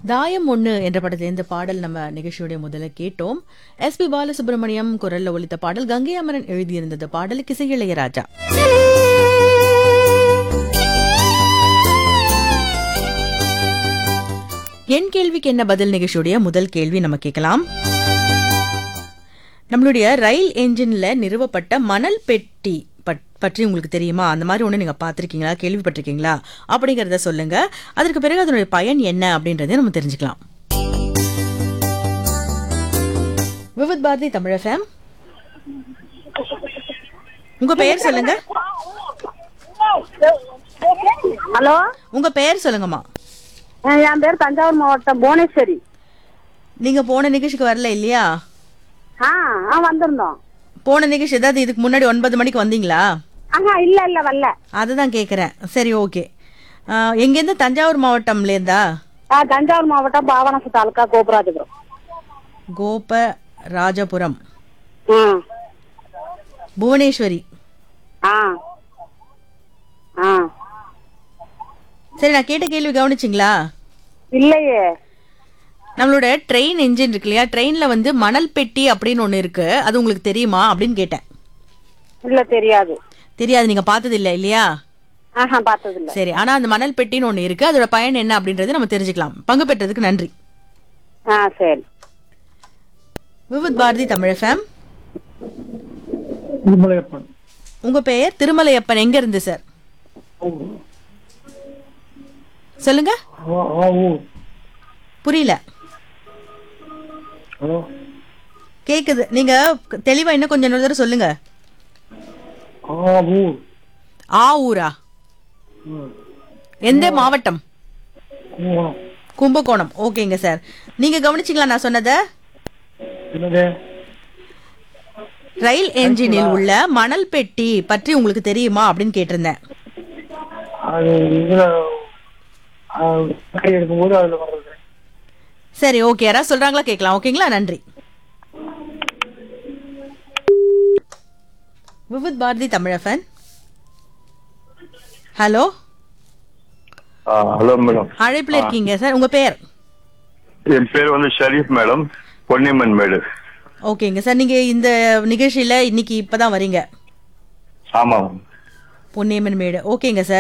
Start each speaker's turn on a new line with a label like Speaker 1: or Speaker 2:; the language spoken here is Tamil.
Speaker 1: தாயம் ஒண்ணு என்ற படத்தில் இந்த பாடல் நம்ம நிகழ்ச்சியுடைய முதல்ல கேட்டோம் எஸ்பி பாலசுப்ரமணியம் குரல்ல ஒலித்த பாடல் கங்கை அமரன் எழுதியிருந்தது பாடலுக்கு இசை இளையராஜா என் கேள்விக்கு என்ன பதில் நிகழ்ச்சியுடைய முதல் கேள்வி நம்ம கேட்கலாம் நம்மளுடைய ரயில் என்ஜின்ல நிறுவப்பட்ட மணல் பெட்டி பட்- பற்றி உங்களுக்கு தெரியுமா அந்த மாதிரி ஒன்று நீங்கள் பார்த்துருக்கீங்களா கேள்விப்பட்டிருக்கீங்களா அப்படிங்கிறத சொல்லுங்க அதற்கு பிறகு அதனுடைய பயன் என்ன அப்படின்றதை நம்ம தெரிஞ்சுக்கலாம் விவித் பாரதி தமிழ் FM. உங்க பெயர் சொல்லுங்க
Speaker 2: ஹலோ
Speaker 1: உங்க பெயர் சொல்லுங்கம்மா
Speaker 2: அஹ் என் பேர் தஞ்சாவூர் மாவட்டம் புவனேஸ்வரி
Speaker 1: நீங்க போன நிகழ்ச்சிக்கு வரல இல்லையா
Speaker 2: ஆ ஆ வந்திருந்தோம்
Speaker 1: போன நிகழ்ச்சி ஏதாவது இதுக்கு முன்னாடி ஒன்பது மணிக்கு வந்தீங்களா
Speaker 2: ஆஹா இல்ல இல்ல வரல
Speaker 1: அதுதான் கேட்குறேன் சரி ஓகே எங்கேருந்து தஞ்சாவூர் மாவட்டம்லேருந்தா
Speaker 2: ஆ தஞ்சாவூர் மாவட்டம் பாவனசு தாலுக்கா கோபுராஜபுரம்
Speaker 1: கோப ராஜபுரம்
Speaker 2: ம்
Speaker 1: புவனேஸ்வரி
Speaker 2: ஆ ஆ
Speaker 1: சரி நான் கேட்ட கேள்வி கவனிச்சிங்களா
Speaker 2: இல்லையே
Speaker 1: நம்மளோட ட்ரெயின் என்ஜின் இருக்கு இல்லையா ட்ரெயின்ல வந்து மணல் பெட்டி அப்படின்னு ஒன்று இருக்கு அது உங்களுக்கு தெரியுமா அப்படின்னு கேட்டேன்
Speaker 2: இல்ல தெரியாது
Speaker 1: தெரியாது நீங்க பார்த்தது இல்லை இல்லையா
Speaker 2: ஆஹா பார்த்தது இல்ல
Speaker 1: சரி ஆனா அந்த மணல் பெட்டின்னு ஒன்று இருக்கு அதோட பயன் என்ன அப்படின்றத நம்ம தெரிஞ்சுக்கலாம் பங்கு பெற்றதுக்கு நன்றி
Speaker 2: ஆ சரி
Speaker 1: விவித் பாரதி தமிழ் ஃபேம்
Speaker 3: திருமலையப்பன்
Speaker 1: உங்க பெயர் திருமலையப்பன் எங்க இருந்து சார் சொல்லுங்க
Speaker 3: ஆ- ஆவூர்
Speaker 1: புரியல
Speaker 3: ஹலோ
Speaker 1: கேக்குது நீங்க தெளிவா இன்னும் கொஞ்சம் இன்னொரு தடவை சொல்லுங்க
Speaker 3: ஆவூர்
Speaker 1: ஆ ஊரா
Speaker 3: ம்.
Speaker 1: எந்த மாவட்டம்
Speaker 3: கும்பகோணம்
Speaker 1: கும்பகோணம் ஓகேங்க சார் நீங்க கவனிச்சிங்களா நான் சொன்னதை
Speaker 3: என்னது
Speaker 1: ரயில் என்ஜினில் உள்ள மணல் பெட்டி பற்றி உங்களுக்கு தெரியுமா அப்படின்னு கேட்டிருந்தேன்
Speaker 3: அது இதுல ஆ, கை எடுக்கும்போது அதுல வர்றது
Speaker 1: சரி ஓகே யாராவது சொல்றாங்களா கேட்கலாம் ஓகேங்களா நன்றி விவித் பாரதி தமிழஃபன் ஹலோ
Speaker 4: ஆ, ஹலோ மேடம்
Speaker 1: அழைப்புல இருக்கீங்க சார் உங்க பெயர்
Speaker 4: என் பேர் வந்து ஷரீஃப் மேடம் பொன்னியம்மன் மேடு
Speaker 1: ஓகேங்க சார் நீங்க இந்த நிகழ்ச்சியில இன்னைக்கு இப்பதான் வரீங்க
Speaker 4: ஆமாம்
Speaker 1: பொன்னியம்மன் மேடு ஓகேங்க சார்